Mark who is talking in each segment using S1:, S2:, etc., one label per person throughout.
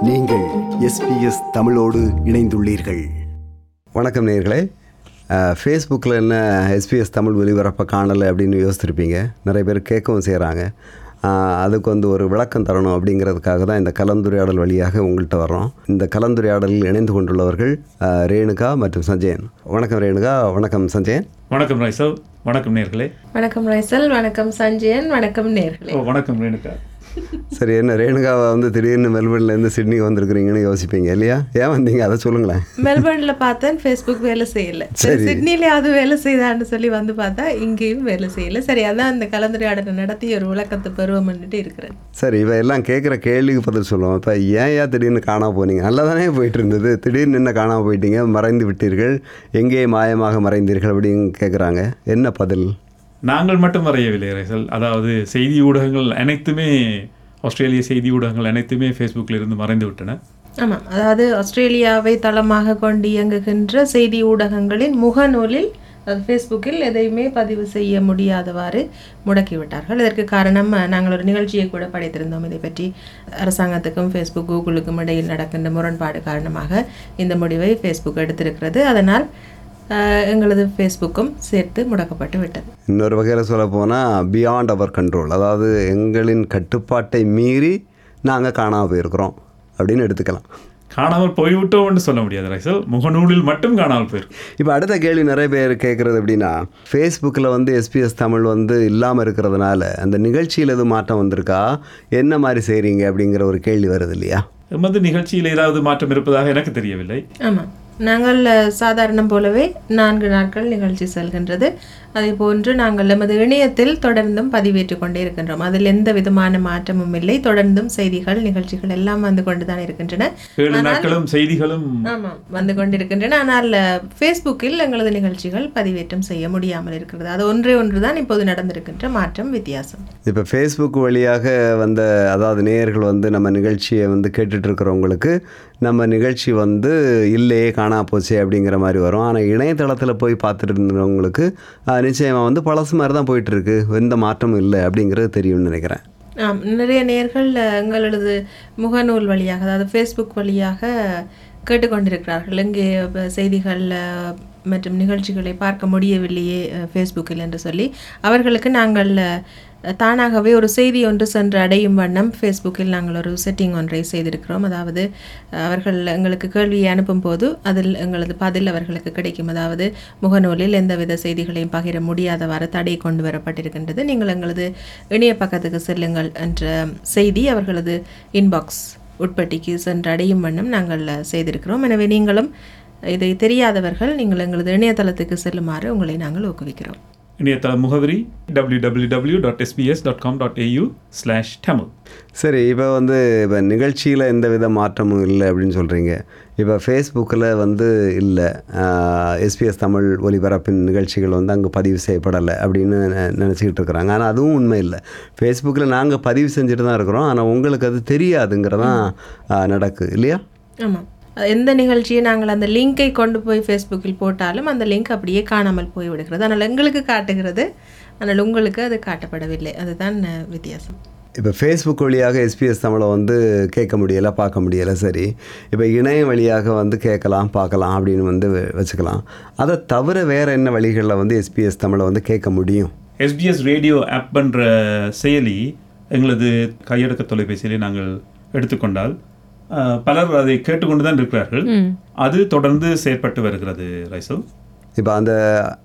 S1: நீங்கள் எஸ்பிஎஸ் தமிழோடு இணைந்துள்ளீர்கள்
S2: வணக்கம் நேர்களே ஃபேஸ்புக்கில் என்ன எஸ்பிஎஸ் தமிழ் ஒலிபரப்பை காணலை அப்படின்னு யோசிச்சிருப்பீங்க நிறைய பேர் கேட்கவும் செய்கிறாங்க அதுக்கு வந்து ஒரு விளக்கம் தரணும் அப்படிங்கிறதுக்காக தான் இந்த கலந்துரையாடல் வழியாக உங்கள்கிட்ட வர்றோம் இந்த கலந்துரையாடலில் இணைந்து கொண்டுள்ளவர்கள் அஹ், ரேணுகா மற்றும் சஞ்சயன் வணக்கம் ரேணுகா வணக்கம் சஞ்சயன்
S3: வணக்கம் ரைசல் வணக்கம் நேர்களே
S4: வணக்கம் ரைசல் வணக்கம் சஞ்சயன் வணக்கம் நேர்களே
S3: ஓ வணக்கம் ரேணுகா
S2: சரி என்ன ரேணுகாவை வந்து திடீர்னு மெல்பர்ன்லேருந்து சிட்னிக்கு வந்திருக்கிறீங்கன்னு யோசிப்பீங்க இல்லையா ஏன் வந்தீங்க அதை சொல்லுங்களேன்
S4: மெல்பர்ன்ல பார்த்தேன் ஃபேஸ்புக் வேலை செய்யல சரி சிட்னிலேயாவது வேலை செய்தான்னு சொல்லி வந்து பார்த்தா இங்கேயும் வேலை செய்யல சரி அதான் அந்த கலந்துரையாடலை நடத்தி ஒரு விளக்கத்தை பெறுவோம்னுட்டு இருக்கிறேன்
S2: சரி இவ எல்லாம் கேட்குற கேள்விக்கு பதில் சொல்லுவோம் இப்போ ஏன் ஏன் திடீர்னு காணாம போனீங்க நல்லா தானே போயிட்டு இருந்தது திடீர்னு என்ன காணாம போயிட்டீங்க மறைந்து விட்டீர்கள் எங்கே மாயமாக மறைந்தீர்கள் அப்படின்னு கேட்குறாங்க என்ன பதில்
S3: நாங்கள் மட்டும் வரையவில்லை ரைசல் அதாவது செய்தி ஊடகங்கள் அனைத்துமே ஆஸ்திரேலிய செய்தி ஊடகங்கள் அனைத்துமே ஃபேஸ்புக்கில் இருந்து மறைந்து விட்டன
S4: ஆமாம் அதாவது ஆஸ்திரேலியாவை தளமாக கொண்டு இயங்குகின்ற செய்தி ஊடகங்களின் முகநூலில் அது ஃபேஸ்புக்கில் எதையுமே பதிவு செய்ய முடியாதவாறு முடக்கிவிட்டார்கள் இதற்கு காரணம் அஹ், நாங்கள் ஒரு நிகழ்ச்சியை கூட படைத்திருந்தோம் இதை பற்றி அரசாங்கத்துக்கும் ஃபேஸ்புக் கூகுளுக்கும் இடையில் நடக்கின்ற முரண்பாடு காரணமாக இந்த முடிவை ஃபேஸ்புக் எடுத்திருக்கிறது அதனால் அஹ், எங்களது ஃபேஸ்புக்கும் சேர்த்து முடக்கப்பட்டு விட்டது
S2: இன்னொரு வகையில் சொல்ல போனால் பியாண்ட் அவர் கண்ட்ரோல் அதாவது எங்களின் கட்டுப்பாட்டை மீறி நாங்கள் காணாமல் போயிருக்கிறோம் அப்படின்னு எடுத்துக்கலாம்
S3: காணாமல் போய்விட்டோம்னு சொல்ல முடியாது ரைசல் முகநூலில் மட்டும் காணாமல் போயிருக்கும்
S2: இப்போ அடுத்த கேள்வி நிறைய பேர் கேட்குறது எப்படின்னா ஃபேஸ்புக்கில் வந்து எஸ்பிஎஸ் தமிழ் வந்து இல்லாமல் இருக்கிறதுனால அந்த நிகழ்ச்சியில் எதுவும் மாற்றம் வந்திருக்கா என்ன மாதிரி செய்கிறீங்க அப்படிங்கிற ஒரு கேள்வி வருது இல்லையா
S3: எமது நிகழ்ச்சியில் ஏதாவது மாற்றம் இருப்பதாக எனக்கு தெரியவில்லை
S4: ஆமாம் நாங்கள் அஹ், சாதாரணம் போலவே நான்கு நாட்கள் நிகழ்ச்சி செல்கின்றது அதே போன்று நாங்கள் எமது இணையத்தில் தொடர்ந்தும் பதிவேற்றிக் கொண்டே இருக்கின்றோம் அதில் எந்த விதமான மாற்றமும் இல்லை தொடர்ந்தும் செய்திகள் நிகழ்ச்சிகள் எல்லாம் வந்து கொண்டு தான் இருக்கின்றன
S3: ஏழு நாட்களும் செய்திகளும்
S4: ஆமாம் வந்து கொண்டிருக்கின்றன ஆனால் அஹ், ஃபேஸ்புக்கில் எங்களது நிகழ்ச்சிகள் பதிவேற்றம் செய்ய முடியாமல் இருக்கிறது அது ஒன்றே ஒன்று தான் இப்போது நடந்திருக்கின்ற மாற்றம் வித்தியாசம்
S2: இப்போ ஃபேஸ்புக் வழியாக வந்த அதாவது நேயர்கள் வந்து நம்ம நிகழ்ச்சியை வந்து கேட்டுட்டு இருக்கிறவங்களுக்கு நம்ம நிகழ்ச்சி வந்து இல்லையே காணா போச்சே அப்படிங்கிற மாதிரி வரும் ஆனால் இணையதளத்தில் போய் பார்த்துட்டு இருந்தவங்களுக்கு நிச்சயமாக வந்து பழசு மாதிரி தான் போயிட்டுருக்கு எந்த மாற்றமும் இல்லை அப்படிங்கிறது தெரியும்னு நினைக்கிறேன்
S4: ஆம் நிறைய நேர்கள் எங்களது முகநூல் வழியாக அதாவது ஃபேஸ்புக் வழியாக கேட்டுக்கொண்டிருக்கிறார்கள் இங்கே ப- செய்திகள் அஹ், மற்றும் நிகழ்ச்சிகளை பார்க்க முடியவில்லையே அஹ், ஃபேஸ்புக்கில் என்று சொல்லி அவர்களுக்கு நாங்கள் அஹ், தானாகவே ஒரு செய்தி ஒன்று சென்று அடையும் வண்ணம் ஃபேஸ்புக்கில் நாங்கள் ஒரு செட்டிங் ஒன்றை செய்திருக்கிறோம் அதாவது அஹ், அவர்கள் எங்களுக்கு கேள்வியை அனுப்பும் போது அதில் எங்களது பதில் அவர்களுக்கு கிடைக்கும் அதாவது முகநூலில் எந்தவித செய்திகளையும் பகிர முடியாதவாறு தடை கொண்டு வரப்பட்டிருக்கின்றது நீங்கள் எங்களது இணைய பக்கத்துக்கு செல்லுங்கள் என்ற செய்தி அவர்களது இன்பாக்ஸ் உட்பட்டிக்கு சென்றடையும் வண்ணம் நாங்கள் செய்திருக்கிறோம் எனவே நீங்களும் இதை தெரியாதவர்கள் நீங்கள் எங்களது இணையதளத்துக்கு செல்லுமாறு உங்களை நாங்கள் ஊக்குவிக்கிறோம்
S3: இணையதள முகவரி W W W dot SBS dot com dot AU slash Tamil
S2: சரி இப்போ வந்து இப்போ நிகழ்ச்சியில் எந்த வித மாற்றமும் இல்லை அப்படின்னு சொல்கிறீங்க இப்போ ஃபேஸ்புக்கில் வந்து இல்லை எஸ்பிஎஸ் தமிழ் ஒலிபரப்பின் நிகழ்ச்சிகள் வந்து அங்கே பதிவு செய்யப்படலை அப்படின்னு நெ- நினச்சிக்கிட்டு இருக்கிறாங்க ஆனால் அதுவும் உண்மை இல்லை ஃபேஸ்புக்கில் நாங்கள் பதிவு செஞ்சுட்டு தான் இருக்கிறோம் ஆனால் உங்களுக்கு அது தெரியாதுங்கிறதான் ஆ, நடக்கு இல்லையா
S4: ஆமாம் எந்த நிகழ்ச்சியை நாங்கள் அந்த லிங்கை கொண்டு போய் ஃபேஸ்புக்கில் போட்டாலும் அந்த லிங்க் அப்படியே காணாமல் போய் விடுகிறது ஆனால் எங்களுக்கு காட்டுகிறது ஆனால் உங்களுக்கு அது காட்டப்படவில்லை அதுதான் அஹ், வித்தியாசம்
S2: இப்போ ஃபேஸ்புக் வழியாக எஸ்பிஎஸ் தமிழை வந்து கேட்க முடியலை பார்க்க முடியலை சரி இப்போ இணையம் வழியாக வந்து கேட்கலாம் பார்க்கலாம் அப்படின்னு வந்து வெ- வச்சுக்கலாம் அதை தவிர வேறு என்ன வழிகளில் வந்து எஸ்பிஎஸ் தமிழை வந்து கேட்க முடியும்
S3: எஸ்பிஎஸ் ரேடியோ ஆப் என்ற செயலி எங்களது கையடக்க தொலைபேசியிலே நாங்கள் எடுத்துக்கொண்டால் அஹ், பலர் அதை கேட்டுக்கொண்டு தான் இருக்கிறார்கள் அது தொடர்ந்து செயற்பட்டு வருகிறது ரைசல்
S2: இப்போ அந்த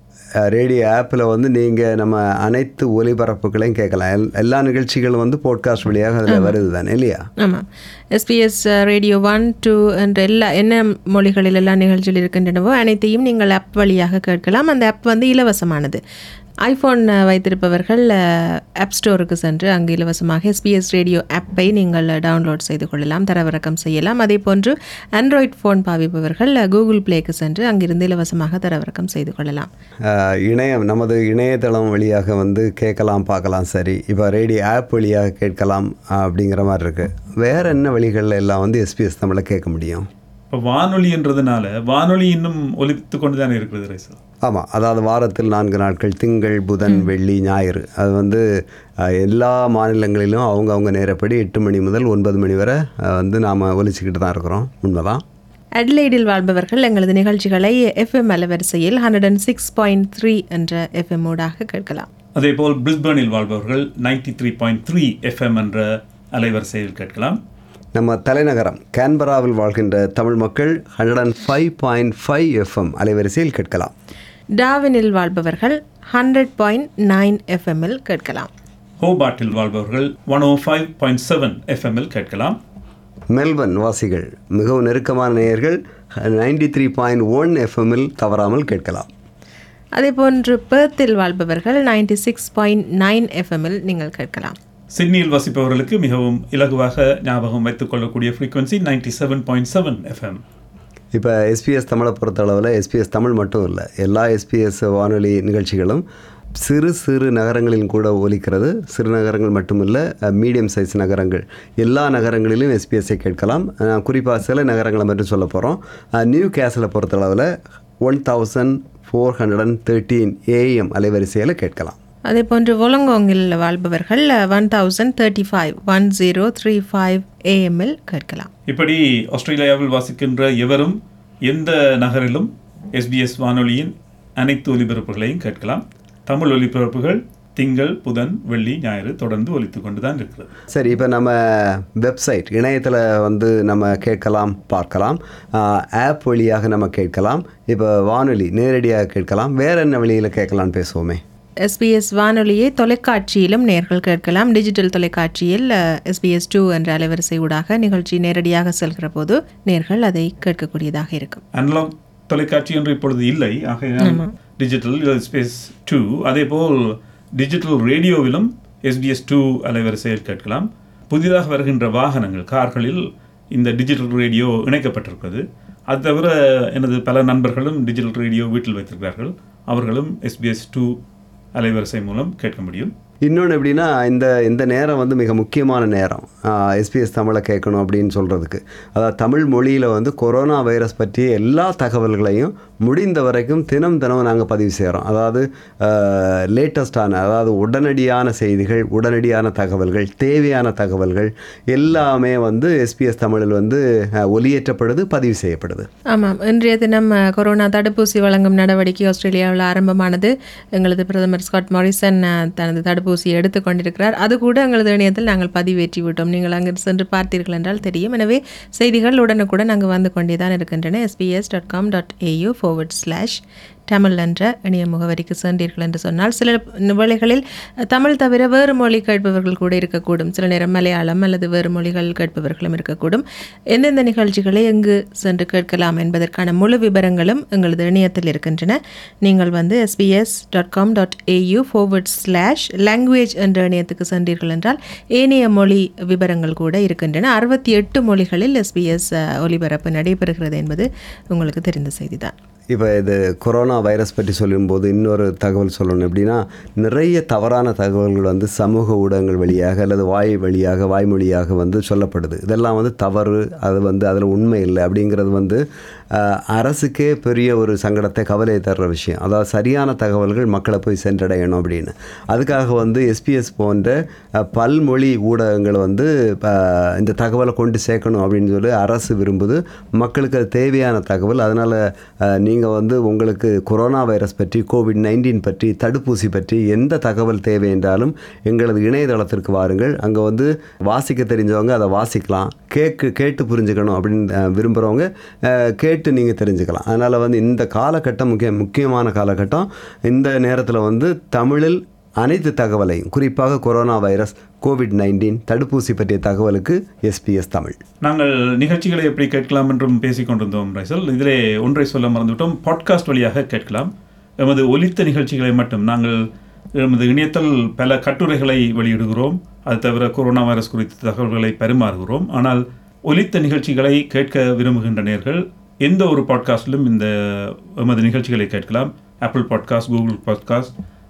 S2: ரேடியோ ஆப்பில் வந்து நீங்கள் நம்ம அனைத்து ஒலிபரப்புகளையும் கேட்கலாம் எல் எல்லா நிகழ்ச்சிகளும் வந்து போட்காஸ்ட் வழியாக அதில் வருது தானே இல்லையா
S4: ஆமாம் எஸ்பிஎஸ் ரேடியோ ஒன் டூ என்ற எல்லா என்ன மொழிகளில் எல்லா நிகழ்ச்சிகள் இருக்கின்றனவோ அனைத்தையும் நீங்கள் ஆப் வழியாக கேட்கலாம் அந்த ஆப் வந்து இலவசமானது ஐஃபோன் வைத்திருப்பவர்கள் ஆப் ஸ்டோருக்கு சென்று அங்கு இலவசமாக எஸ்பிஎஸ் ரேடியோ ஆப்பை நீங்கள் டவுன்லோட் செய்து கொள்ளலாம் தரவிறக்கம் செய்யலாம் அதே போன்று ஆண்ட்ராய்ட் ஃபோன் பாவிப்பவர்கள் கூகுள் பிளேக்கு சென்று அங்கிருந்து இலவசமாக தரவிறக்கம் செய்து கொள்ளலாம்
S2: அஹ், இணையம் நமது இணையதளம் வழியாக வந்து கேட்கலாம் பார்க்கலாம் சரி இப்போ ரேடியோ ஆப் வழியாக கேட்கலாம் அஹ், அப்படிங்கிற மாதிரி இருக்குது வேறு என்ன வழிகளில் எல்லாம் வந்து எஸ்பிஎஸ் தமிழை கேட்க முடியும்
S3: இப்போ வானொலி என்றதுனால வானொலி இன்னும் ஒலித்து கொண்டு தானே இருக்கிறது ரைசல்
S2: ஆமாம் அதாவது வாரத்தில் நான்கு நாட்கள் திங்கள் புதன் வெள்ளி ஞாயிறு அது வந்து அஹ், எல்லா மாநிலங்களிலும் அவங்க அவங்க நேரப்படி எட்டு மணி முதல் ஒன்பது மணி வரை அஹ், வந்து நாம் ஒலிச்சிக்கிட்டு தான் இருக்கிறோம் உண்மைதான்
S4: அட்லைடில் வாழ்பவர்கள் எங்களது நிகழ்ச்சிகளை எஃப்எம் அலைவரிசையில் hundred and six point three என்ற எஃப்எம் ஊடாக கேட்கலாம்
S3: அதேபோல் பிரிஸ்பர்னில் வாழ்பவர்கள் 93.3 த்ரீ பாயிண்ட் த்ரீ எஃப்எம் என்ற அலைவரிசையில் கேட்கலாம்
S2: நம்ம தலைநகரம் கேன்பராவில் வாழ்கின்ற தமிழ் மக்கள் hundred and five point five FM அலைவரிசையில் கேட்கலாம்
S4: டாவினில் வாழ்பவர்கள் ஹண்ட்ரட் பாயிண்ட் நைன் எஃப்எம்மில் கேட்கலாம்
S3: ஹோபாட்டில் வாழ்பவர்கள் one O five point seven எஃப்எம்மில் கேட்கலாம்
S2: மெல்பர்ன் வாசிகள் மிகவும் நெருக்கமான நேயர்கள் நைன்டி த்ரீ பாயிண்ட் ஒன் எஃப்எம்மில் தவறாமல் கேட்கலாம்
S4: அதேபோன்று பெர்த்தில் வாழ்பவர்கள் நைன்டி சிக்ஸ் பாயிண்ட் நைன் எஃப்எம்மில் நீங்கள் கேட்கலாம்
S3: சிட்னியில் வசிப்பவர்களுக்கு மிகவும் இலகுவாக ஞாபகம் வைத்துக் கொள்ளக்கூடிய frequency ninety seven point seven FM
S2: இப்போ எஸ்பிஎஸ் தமிழை பொறுத்தளவில் எஸ்பிஎஸ் தமிழ் மட்டும் இல்லை எல்லா எஸ்பிஎஸ் வானொலி நிகழ்ச்சிகளும் சிறு சிறு நகரங்களில் கூட ஒலிக்கிறது சிறு நகரங்கள் மட்டுமில்லை மீடியம் சைஸ் நகரங்கள் எல்லா நகரங்களிலும் எஸ்பிஎஸ்ஐ கேட்கலாம் நான் குறிப்பாக சில நகரங்களை மட்டும் சொல்ல போகிறோம் நியூ கேஸில் பொறுத்தளவில் one thousand four hundred and thirteen AM அலைவரிசையில் கேட்கலாம்
S4: அதேபோன்று ஒலங்கோங்கில் வாழ்பவர்கள் one thousand thirty five one zero three five ஏஎம்மில் கேட்கலாம்
S3: இப்படி ஆஸ்திரேலியாவில் வாசிக்கின்ற எவரும் எந்த நகரிலும் எஸ்பிஎஸ் வானொலியின் அனைத்து ஒலிபரப்புகளையும் கேட்கலாம் தமிழ் ஒலிபரப்புகள் திங்கள் புதன் வெள்ளி ஞாயிறு தொடர்ந்து ஒலித்து கொண்டு தான் இருக்கிறது
S2: சரி இப்போ நம்ம வெப்சைட் இணையத்தில் வந்து நம்ம கேட்கலாம் பார்க்கலாம் ஆப் வழியாக நம்ம கேட்கலாம் இப்போ வானொலி நேரடியாக கேட்கலாம் வேற என்ன வழியில் கேட்கலாம்னு பேசுவோமே
S4: எஸ்பிஎஸ் வானொலியை தொலைக்காட்சியிலும் நேர்கள் கேட்கலாம் டிஜிட்டல் தொலைக்காட்சியில் எஸ்பிஎஸ் டூ என்ற அலைவரிசை ஊடாக நிகழ்ச்சி நேரடியாக செல்கிற போது நேர்கள் அதை கேட்கக்கூடியதாக இருக்கும்
S3: அனலாக் தொலைக்காட்சி என்று இப்பொழுது இல்லை ஆகையால் டிஜிட்டல் ஸ்பேஸ் டூ அதேபோல் டிஜிட்டல் ரேடியோவிலும் எஸ்பிஎஸ் டூ அலைவரிசையில் கேட்கலாம் புதிதாக வருகின்ற வாகனங்கள் கார்களில் இந்த டிஜிட்டல் ரேடியோ இணைக்கப்பட்டிருக்கிறது அது தவிர எனது பல நண்பர்களும் டிஜிட்டல் ரேடியோ வீட்டில் வைத்திருக்கிறார்கள் அவர்களும் எஸ்பிஎஸ் டூ அலைவரிசை மூலம் கேட்க முடியும்
S2: இன்னொன்று எப்படின்னா இந்த இந்த நேரம் வந்து மிக முக்கியமான நேரம் எஸ்பிஎஸ் தமிழை கேட்கணும் அப்படின்னு சொல்கிறதுக்கு அதாவது தமிழ் மொழியில் வந்து கொரோனா வைரஸ் பற்றிய எல்லா தகவல்களையும் முடிந்த வரைக்கும் தினம் தினம் நாங்கள் பதிவு செய்கிறோம் அதாவது லேட்டஸ்டான அதாவது உடனடியான செய்திகள் உடனடியான தகவல்கள் தேவையான தகவல்கள் எல்லாமே வந்து எஸ்பிஎஸ் தமிழில் வந்து அஹ், ஒலியேற்றப்படுது பதிவு செய்யப்படுது
S4: ஆமாம் இன்றைய தினம் அஹ், கொரோனா தடுப்பூசி வழங்கும் நடவடிக்கை ஆஸ்திரேலியாவில் ஆரம்பமானது எங்களது பிரதமர் ஸ்காட் மாரிசன் அஹ், தனது தடுப்பூசியை எடுத்துக் கொண்டிருக்கிறார் அது கூட எங்களது இணையத்தில் நாங்கள் பதிவேற்றி விட்டோம் நீங்கள் அங்கு சென்று பார்த்தீர்கள் என்றால் தெரியும் எனவே செய்திகள் உடனுக்குடன் அங்கு வந்து கொண்டே தான் இருக்கின்றன SBS dot com dot AU forward slash Tamil என்ற இணைய முகவரிக்கு சென்றீர்கள் என்று சொன்னால் சில வேளைகளில் தமிழ் தவிர வேறு மொழி கேட்பவர்கள் கூட இருக்கக்கூடும் சில நேரம் மலையாளம் அல்லது வேறு மொழிகள் கேட்பவர்களும் இருக்கக்கூடும் எந்தெந்த நிகழ்ச்சிகளை எங்கு சென்று கேட்கலாம் என்பதற்கான முழு விவரங்களும் எங்களது இணையத்தில் இருக்கின்றன நீங்கள் வந்து SBS dot com dot AU forward slash language என்ற இணையத்துக்கு சென்றீர்கள் என்றால் ஏனைய மொழி விவரங்கள் கூட இருக்கின்றன அறுபத்தி எட்டு மொழிகளில் எஸ்பிஎஸ் ஒலிபரப்பு நடைபெறுகிறது என்பது உங்களுக்கு தெரிந்த செய்திதான்
S2: இப்போ இது கொரோனா வைரஸ் பற்றி சொல்லும்போது இன்னொரு தகவல் சொல்லணும் எப்படின்னா நிறைய தவறான தகவல்கள் வந்து சமூக ஊடகங்கள் வழியாக அல்லது வாய் வழியாக வாய்மொழியாக வந்து சொல்லப்படுது இதெல்லாம் வந்து தவறு அது வந்து அதில் உண்மை இல்லை அப்படிங்கிறது வந்து அஹ், அரசுக்கே பெரிய ஒரு சங்கடத்தை கவலையை தர்ற விஷயம் அதாவது சரியான தகவல்கள் மக்களை போய் சென்றடையணும் அப்படின்னு அதுக்காக வந்து எஸ்பிஎஸ் போன்ற அஹ், பல்மொழி ஊடகங்கள் வந்து அஹ், இந்த தகவலை கொண்டு சேர்க்கணும் அப்படின்னு சொல்லி அரசு விரும்புது மக்களுக்கு அது தேவையான தகவல் அதனால் நீங்கள் வந்து உங்களுக்கு கொரோனா வைரஸ் பற்றி கோவிட் நைன்டீன் பற்றி தடுப்பூசி பற்றி எந்த தகவல் தேவை என்றாலும் எங்களது இணையதளத்திற்கு வாருங்கள் அங்கே வந்து வாசிக்க தெரிஞ்சவங்க அதை வாசிக்கலாம் கேக்கு கேட்டு புரிஞ்சுக்கணும் அப்படின்னு அஹ், விரும்புகிறவங்க அஹ், கேட்டு நீங்கள் தெரிஞ்சுக்கலாம் அதனால் வந்து இந்த காலகட்டம் முக்கிய முக்கியமான காலகட்டம் இந்த நேரத்தில் வந்து தமிழில் அனைத்து தகவலையும் குறிப்பாக கொரோனா வைரஸ் கோவிட் நைன்டீன் தடுப்பூசி பற்றிய தகவலுக்கு எஸ்பிஎஸ் தமிழ்
S3: நாங்கள் நிகழ்ச்சிகளை எப்படி கேட்கலாம் என்றும் பேசிக் கொண்டிருந்தோம் ரைசல் இதிலே ஒன்றை சொல்ல மறந்துவிட்டோம் பாட்காஸ்ட் வழியாக கேட்கலாம் எமது ஒலித்த நிகழ்ச்சிகளை மட்டும் நாங்கள் எமது இணையத்தில் பல கட்டுரைகளை வெளியிடுகிறோம் அது தவிர கொரோனா வைரஸ் குறித்த தகவல்களை பரிமாறுகிறோம் ஆனால் ஒலித்த நிகழ்ச்சிகளை கேட்க விரும்புகின்ற நேர்கள் எந்த ஒரு பாட்காஸ்டிலும் இந்த எமது நிகழ்ச்சிகளை கேட்கலாம் Apple podcast Google podcast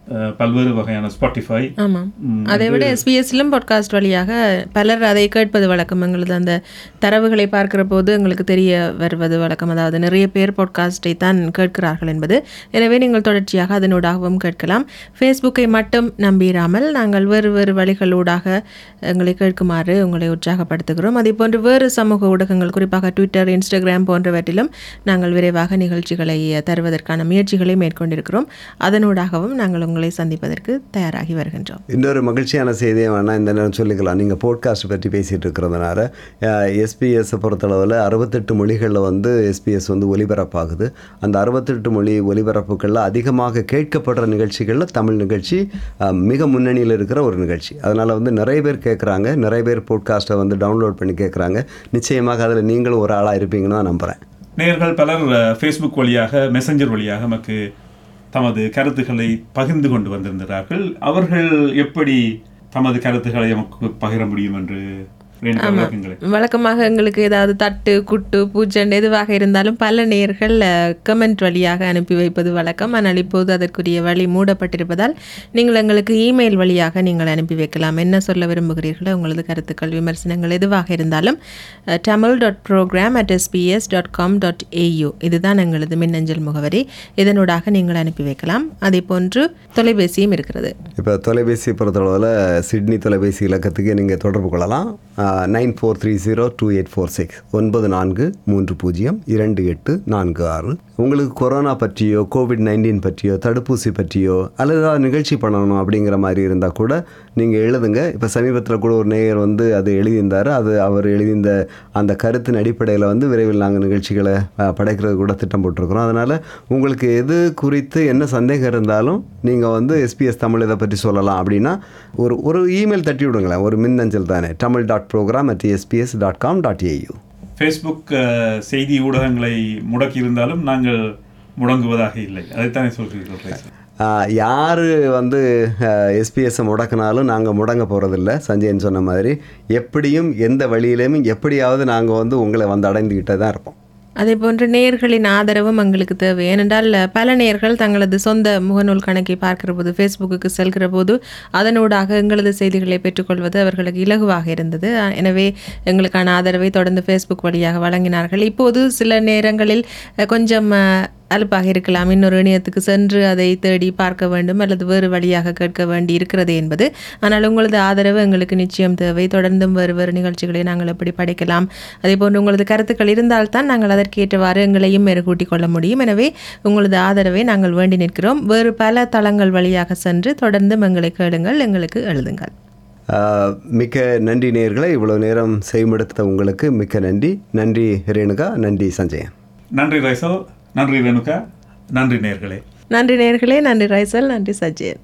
S3: ah, பல்வேறு வகையான ஸ்பாட்டிஃபை
S4: ஆமாம் அதை விட எஸ்பிஎஸ்லும் பாட்காஸ்ட் வழியாக பலர் அதை கேட்பது வழக்கம் எங்களது அந்த தரவுகளை பார்க்கிற போது எங்களுக்கு தெரிய வருவது வழக்கம் அதாவது நிறைய பேர் பாட்காஸ்டை தான் கேட்கிறார்கள் என்பது எனவே நீங்கள் தொடர்ச்சியாக அதனூடாகவும் கேட்கலாம் ஃபேஸ்புக்கை மட்டும் நம்பிராமல் நாங்கள் வேறு வேறு வழிகளூடாக எங்களை கேட்குமாறு உங்களை உற்சாகப்படுத்துகிறோம் அதே போன்று வேறு சமூக ஊடகங்கள் குறிப்பாக ட்விட்டர் இன்ஸ்டாகிராம் போன்றவற்றிலும் நாங்கள் விரைவாக நிகழ்ச்சிகளை தருவதற்கான முயற்சிகளை மேற்கொண்டிருக்கிறோம் அதனூடாகவும் நாங்கள் உங்களை சந்திப்பதற்கு தயாராகி வருகின்றோம்
S2: இன்னொரு மகிழ்ச்சியான செய்தியை வேணால் இந்த நேரம் சொல்லிக்கலாம் நீங்கள் போட்காஸ்ட் பற்றி பேசிகிட்டு இருக்கிறதுனால எஸ்பிஎஸ்ஸை பொறுத்தளவில் அறுபத்தெட்டு மொழிகளில் வந்து எஸ்பிஎஸ் வந்து ஒலிபரப்பாகுது அந்த அறுபத்தெட்டு மொழி ஒலிபரப்புகளில் அதிகமாக கேட்கப்படுற நிகழ்ச்சிகளில் தமிழ் நிகழ்ச்சி அஹ், மிக முன்னணியில் இருக்கிற ஒரு நிகழ்ச்சி அதனால் வந்து நிறைய பேர் கேட்குறாங்க நிறைய பேர் போட்காஸ்ட்டை வந்து டவுன்லோட் பண்ணி கேட்குறாங்க நிச்சயமாக அதில் நீங்களும் ஒரு ஆளாக இருப்பீங்கன்னு தான் நம்புகிறேன்
S3: நேயர்கள் பலர் அஹ், ஃபேஸ்புக் வழியாக மெசஞ்சர் வழியாக நமக்கு தமது கருத்துக்களை பகிர்ந்து கொண்டு வந்திருந்தார்கள் அவர்கள் எப்படி தமது கருத்துக்களை நமக்கு பகிர முடியும் என்று ரேணுகா விளக்குங்களேன்.
S4: வழக்கமாக எங்களுக்கு ஏதாவது தட்டு குட்டு பூச்செண்டு எதுவாக இருந்தாலும் பல நேர்கள் கமெண்ட் வழியாக அனுப்பி வைப்பது வழக்கம் ஆனால் இப்போது அதற்குரிய வழி மூடப்பட்டிருப்பதால் நீங்கள் எங்களுக்கு இமெயில் வழியாக நீங்கள் அனுப்பி வைக்கலாம் என்ன சொல்ல விரும்புகிறீர்களோ உங்களது கருத்துக்கள் விமர்சனங்கள் எதுவாக இருந்தாலும் Tamil dot program at SBS dot com dot AU இதுதான் எங்களது மின்னஞ்சல் முகவரி இதனூடாக நீங்கள் அனுப்பி வைக்கலாம் அதே போன்று தொலைபேசியும் இருக்கிறது
S2: இப்போ தொலைபேசி பொறுத்தளவில் சிட்னி தொலைபேசி இலக்கத்துக்கு நீங்கள் தொடர்பு கொள்ளலாம் nine four three zero two eight four six ஒன்பது நான்கு மூன்று பூஜ்ஜியம் இரண்டு எட்டு நான்கு ஆறு உங்களுக்கு கொரோனா பற்றியோ கோவிட் நைன்டீன் பற்றியோ தடுப்பூசி பற்றியோ அல்லது ஏதாவது நிகழ்ச்சி பண்ணணும் அப்படிங்கிற மாதிரி இருந்தால் கூட நீங்கள் எழுதுங்க இப்போ சமீபத்தில் கூட ஒரு நேயர் வந்து அது எழுதியிருந்தார் அது அவர் எழுதியிருந்த அந்த கருத்தின் அடிப்படையில் வந்து விரைவில் நாங்கள் நிகழ்ச்சிகளை அஹ், படைக்கிறது கூட திட்டம் போட்டிருக்கிறோம் அதனால் உங்களுக்கு எது குறித்து என்ன சந்தேகம் இருந்தாலும் நீங்கள் வந்து எஸ்பிஎஸ் தமிழ் இதை பற்றி சொல்லலாம் அப்படின்னா ஒரு ஒரு இமெயில் தட்டி விடுங்களேன் ஒரு மின்னஞ்சல் தானே Tamil dot program at SBS dot com dot AU
S3: Facebook ah, செய்தி ஊடகங்களை முடக்கி இருந்தாலும் நாங்கள் முடங்குவதாக இல்லை அதைத்தானே சொல்கிறீர்கள் ரைசல்?
S2: யார் வந்து எஸ்பிஎஸ்ஸை முடக்கினாலும் நாங்கள் முடங்க போகிறதில்ல சஞ்சயன் சொன்ன மாதிரி எப்படியும் எந்த வழியிலையும் எப்படியாவது நாங்கள் வந்து உங்களை வந்து அடைந்துக்கிட்டே தான் இருப்போம்
S4: அதே போன்று நேயர்களின் ஆதரவும் எங்களுக்கு தேவை ஏனென்றால் பல நேயர்கள் தங்களது சொந்த முகநூல் கணக்கை பார்க்கிற போது ஃபேஸ்புக்கு செல்கிற போது அதனூடாக எங்களது செய்திகளை பெற்றுக்கொள்வது அவர்களுக்கு இலகுவாக இருந்தது அஹ் எனவே எங்களுக்கான ஆதரவை தொடர்ந்து ஃபேஸ்புக் வழியாக வழங்கினார்கள் இப்போது சில நேரங்களில் அஹ், கொஞ்சம் அஹ், அலுப்பாக இருக்கலாம் இன்னொரு இணையத்துக்கு சென்று அதை தேடி பார்க்க வேண்டும் அல்லது வேறு வழியாக கேட்க வேண்டி இருக்கிறது என்பது ஆனால் உங்களது ஆதரவு எங்களுக்கு நிச்சயம் தேவை தொடர்ந்தும் வேறு வேறு நிகழ்ச்சிகளை நாங்கள் எப்படி படைக்கலாம் அதே போன்று உங்களது கருத்துக்கள் இருந்தால்தான் நாங்கள் அதற்கேற்றவாறு எங்களையும் மெருகூட்டிக் கொள்ள முடியும் எனவே உங்களது ஆதரவை நாங்கள் வேண்டி நிற்கிறோம் வேறு பல தளங்கள் வழியாக சென்று தொடர்ந்தும் எங்களை கேளுங்கள் எங்களுக்கு எழுதுங்கள்
S2: ஆஹ், மிக்க நன்றி நேயர்களே இவ்வளோ நேரம் செய்மெடுத்த உங்களுக்கு மிக்க நன்றி நன்றி ரேணுகா நன்றி சஞ்சயன்
S3: நன்றி ரைசல் நன்றி ரேணுகா நன்றி நேர்களே
S4: நன்றி நேர்களே நன்றி ரைசல் நன்றி சஜ்ஜன்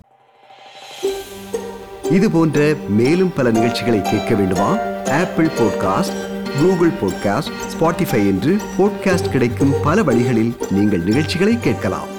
S1: இது போன்ற மேலும் பல நிகழ்ச்சிகளை கேட்க வேண்டுமா Apple podcast Google podcast Spotify என்று பாட்காஸ்ட் கிடைக்கும் பல வழிகளில் நீங்கள் நிகழ்ச்சிகளை கேட்கலாம்